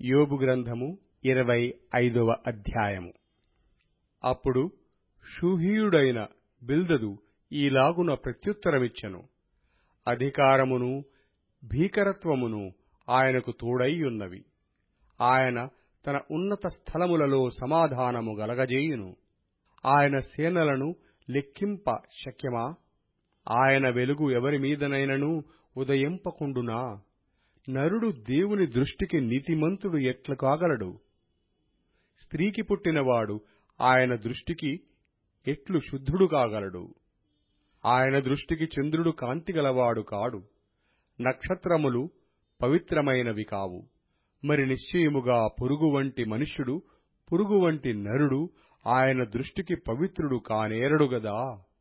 యోబు గ్రంథము ఇరవై ఐదవ అధ్యాయము అప్పుడు షూహీయుడైన బిల్దదు ఈలాగున ప్రత్యుత్తరమిచ్చెను అధికారమును భీకరత్వమును ఆయనకు తోడైయున్నవి ఆయన తన ఉన్నత స్థలములలో సమాధానము గలగజేయును ఆయన సేనలను లెక్కింప శక్యమా ఆయన వెలుగు ఎవరి మీదనైనను ఉదయింపకుండునా నరుడు దేవుని దృష్టికి నీతిమంతుడు ఎట్లు కాగలడు స్త్రీకి పుట్టినవాడు ఆయన దృష్టికి ఎట్లు శుద్ధుడు కాగలడు ఆయన దృష్టికి చంద్రుడు కాంతిగలవాడు కాడు నక్షత్రములు పవిత్రమైనవి కావు మరి నిశ్చయముగా పురుగు వంటి మనుష్యుడు పురుగు వంటి నరుడు ఆయన దృష్టికి పవిత్రుడు కానేరడు గదా